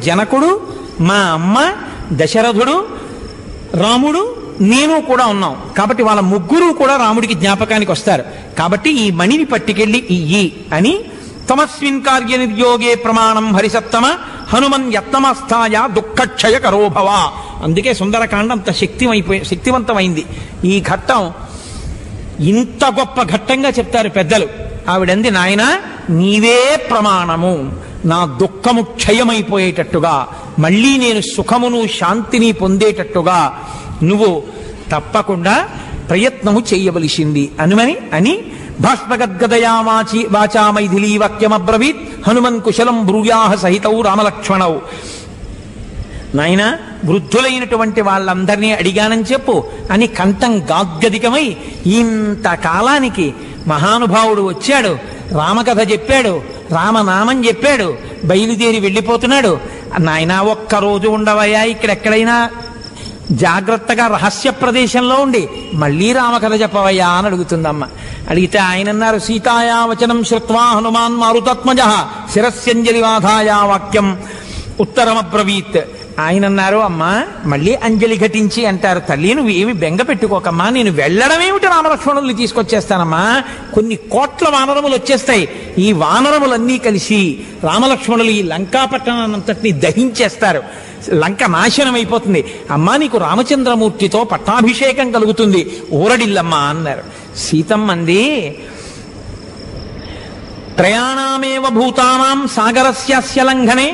జనకుడు మా అమ్మ దశరథుడు రాముడు నేను కూడా ఉన్నాం కాబట్టి వాళ్ళ ముగ్గురు కూడా రాముడికి జ్ఞాపకానికి వస్తారు కాబట్టి ఈ మణిని పట్టుకెళ్ళి ఇయ్యి అని తమస్మిన్ కార్య నిర్యోగే ప్రమాణం హరిసత్తమ హనుమన్ యత్తమస్థాయ దుఃఖక్షయ కరోభవ అందుకే సుందరకాండ అంత శక్తిమైపోయి శక్తివంతమైంది ఈ ఘట్టం ఇంత గొప్ప ఘట్టంగా చెప్తారు పెద్దలు ఆవిడంది నాయన నీవే ప్రమాణము నా దుఃఖము క్షయమైపోయేటట్టుగా మళ్ళీ నేను సుఖమును శాంతిని పొందేటట్టుగా నువ్వు తప్పకుండా ప్రయత్నము చేయవలసింది అనుమని అని భాష్పగద్గదయా వాచి వాచా మైథిలీ వాక్యమబ్రవీత్ హనుమన్ కుశలం బ్రూయాహ సహితౌ రామలక్ష్మణౌ నాయన వృద్ధులైనటువంటి వాళ్ళందరినీ అడిగానని చెప్పు అని కంఠం గాద్గదికమై ఇంతకాలానికి మహానుభావుడు వచ్చాడు రామకథ చెప్పాడు రామనామం చెప్పాడు బయలుదేరి వెళ్ళిపోతున్నాడు నాయన ఒక్కరోజు ఉండవయ్యా ఇక్కడెక్కడైనా జాగ్రత్తగా రహస్య ప్రదేశంలో ఉండి మళ్ళీ రామకథ చెప్పవయ్యా అని అడుగుతుందమ్మ అడిగితే ఆయన అన్నారు సీతాయా వచనం శ్రుత్వా హనుమాన్ మారుతత్మజ శిరస్యంజలి వాధాయా వాక్యం ఉత్తరమబ్రవీత్ ఆయన అన్నారు అమ్మా మళ్ళీ అంజలి ఘటించి అంటారు తల్లి నువ్వు ఏమి బెంగ పెట్టుకోకమ్మా నేను వెళ్ళడమేమిటి రామలక్ష్మణుల్ని తీసుకొచ్చేస్తానమ్మా కొన్ని కోట్ల వానరములు వచ్చేస్తాయి ఈ వానరములన్నీ కలిసి రామలక్ష్మణులు ఈ లంకాపట్టణాన్నంతటిని దహించేస్తారు లంక నాశనం అయిపోతుంది అమ్మా నీకు రామచంద్రమూర్తితో పట్టాభిషేకం కలుగుతుంది ఊరడిల్లమ్మా అన్నారు సీతమ్మంది త్రయాణమేవ భూతానాం సాగరస్యాస్య లంఘనే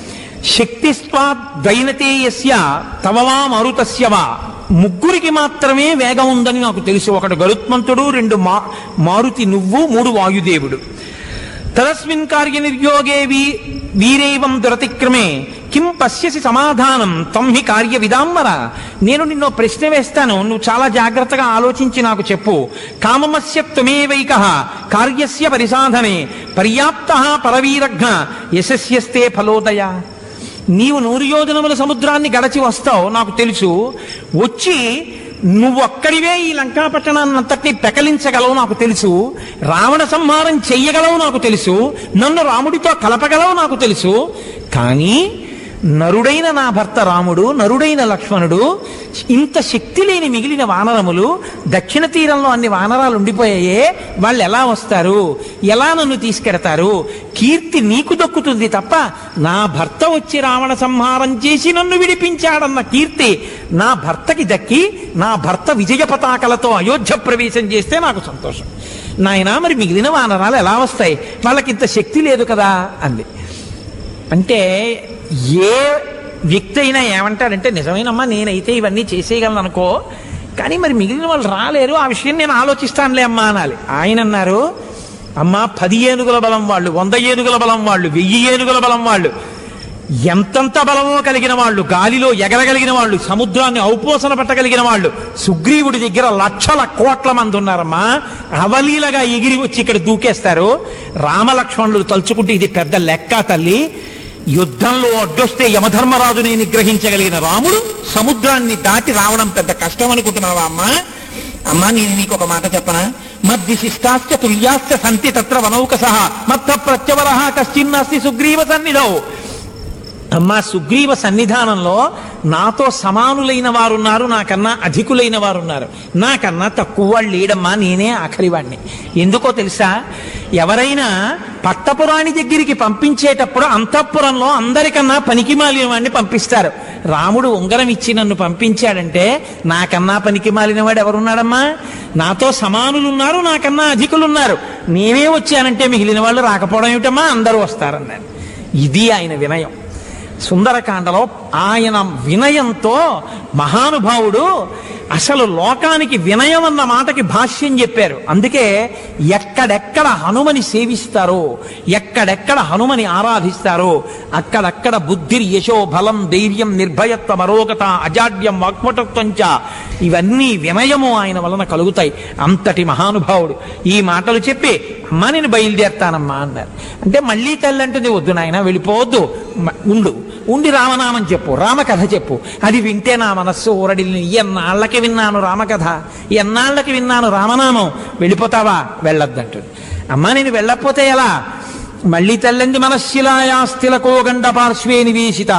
శక్తిస్వాద్వైనతే యస్య తవవా మరుతస్య వా ముగ్గురికి మాత్రమే వేగం ఉందని నాకు తెలుసు ఒకడు గరుత్మంతుడు రెండు మా మారుతి నువ్వు మూడు వాయుదేవుడు తదస్మిన్ కార్య నిర్యోగే వీ వీరైవం దురతిక్రమే కిం పశ్యసి సమాధానం తం హి కార్య విదాంబర నేను నిన్నో ప్రశ్న వేస్తాను నువ్వు చాలా జాగ్రత్తగా ఆలోచించి నాకు చెప్పు కామమస్య త్వమేవైక కార్యస్య పరిసాధనే పర్యాప్త పరవీరఘ్న యశస్యస్తే ఫలోదయ నీవు నూరు యోజనముల సముద్రాన్ని గడచి వస్తావు నాకు తెలుసు వచ్చి నువ్వు ఒక్కడివే ఈ లంకాపట్టణాన్ని అంతటినీ పెకలించగలవు నాకు తెలుసు రావణ సంహారం చెయ్యగలవు నాకు తెలుసు నన్ను రాముడితో కలపగలవు నాకు తెలుసు కానీ నరుడైన నా భర్త రాముడు నరుడైన లక్ష్మణుడు ఇంత శక్తి లేని మిగిలిన వానరములు దక్షిణ తీరంలో అన్ని వానరాలు ఉండిపోయాయే వాళ్ళు ఎలా వస్తారు ఎలా నన్ను తీసుకెడతారు కీర్తి నీకు దక్కుతుంది తప్ప నా భర్త వచ్చి రావణ సంహారం చేసి నన్ను విడిపించాడన్న కీర్తి నా భర్తకి దక్కి నా భర్త విజయ పతాకలతో అయోధ్య ప్రవేశం చేస్తే నాకు సంతోషం నాయనా మరి మిగిలిన వానరాలు ఎలా వస్తాయి వాళ్ళకి ఇంత శక్తి లేదు కదా అంది అంటే ఏ వ్యక్తి అయినా ఏమంటాడంటే నిజమేనమ్మా నేనైతే ఇవన్నీ చేసేయగలను అనుకో కానీ మరి మిగిలిన వాళ్ళు రాలేరు ఆ విషయం నేను ఆలోచిస్తానులే అమ్మా అనాలి ఆయన అన్నారు అమ్మా పది ఏనుగుల బలం వాళ్ళు వంద ఏనుగుల బలం వాళ్ళు వెయ్యి ఏనుగుల బలం వాళ్ళు ఎంతంత బలమో కలిగిన వాళ్ళు గాలిలో ఎగరగలిగిన వాళ్ళు సముద్రాన్ని ఔపోసన పట్టగలిగిన వాళ్ళు సుగ్రీవుడి దగ్గర లక్షల కోట్ల మంది ఉన్నారమ్మా అవలీలగా ఎగిరి వచ్చి ఇక్కడ దూకేస్తారు రామలక్ష్మణులు తలుచుకుంటే ఇది పెద్ద లెక్క తల్లి యుద్ధంలో అడ్డొస్తే యమధర్మరాజుని నిగ్రహించగలిగిన రాముడు సముద్రాన్ని దాటి రావడం పెద్ద కష్టం అనుకుంటున్నావా అమ్మా అమ్మా నేను నీకు ఒక మాట చెప్పనా మద్విశిష్టాశ్చ తుల్యాశ్చ సంతి తత్ర వనౌక సహా మత్త ప్రత్యవర కశ్చిన్నాస్తి సుగ్రీవ సన్నిధౌ అమ్మా సుగ్రీవ సన్నిధానంలో నాతో సమానులైన వారున్నారు నాకన్నా అధికులైన వారున్నారు నాకన్నా తక్కువ వాళ్ళు లేడమ్మా నేనే ఆఖరివాడిని ఎందుకో తెలుసా ఎవరైనా పట్టపురాణి దగ్గరికి పంపించేటప్పుడు అంతఃపురంలో అందరికన్నా పనికి మాలిన వాడిని పంపిస్తారు రాముడు ఉంగరం ఇచ్చి నన్ను పంపించాడంటే నాకన్నా పనికి మాలిన వాడు ఎవరున్నాడమ్మా నాతో సమానులున్నారు నాకన్నా అధికులున్నారు నేనే వచ్చానంటే మిగిలిన వాళ్ళు రాకపోవడం ఏమిటమ్మా అందరూ వస్తారన్నారు ఇది ఆయన వినయం సుందరకాండలో ఆయన వినయంతో మహానుభావుడు అసలు లోకానికి వినయం అన్న మాటకి భాష్యం చెప్పారు అందుకే ఎక్కడెక్కడ హనుమని సేవిస్తారో ఎక్కడెక్కడ హనుమని ఆరాధిస్తారో అక్కడక్కడ బుద్ధి యశో బలం ధైర్యం నిర్భయత్వం అరోగత అజాడ్యం వాక్పటత్వంచ ఇవన్నీ వినయము ఆయన వలన కలుగుతాయి అంతటి మహానుభావుడు ఈ మాటలు చెప్పి అమ్మా నేను బయలుదేరతానమ్మా అన్నారు అంటే మళ్ళీ తల్లి అంటుంది వద్దు నాయన వెళ్ళిపోవద్దు మ- ఉండు ఉండి రామనామం చెప్పు రామకథ చెప్పు అది వింటే నా మనస్సు ఊరడిల్ని ఎన్నాళ్ళకి విన్నాను రామకథ ఎన్నాళ్ళకి విన్నాను రామనామం వెళ్ళిపోతావా వెళ్ళొద్దంటుంది అమ్మా నేను వెళ్ళకపోతే ఎలా మళ్ళీ తెల్లంది మనశిలాయాస్తిలకో గండ పార్శ్వే నివేశిత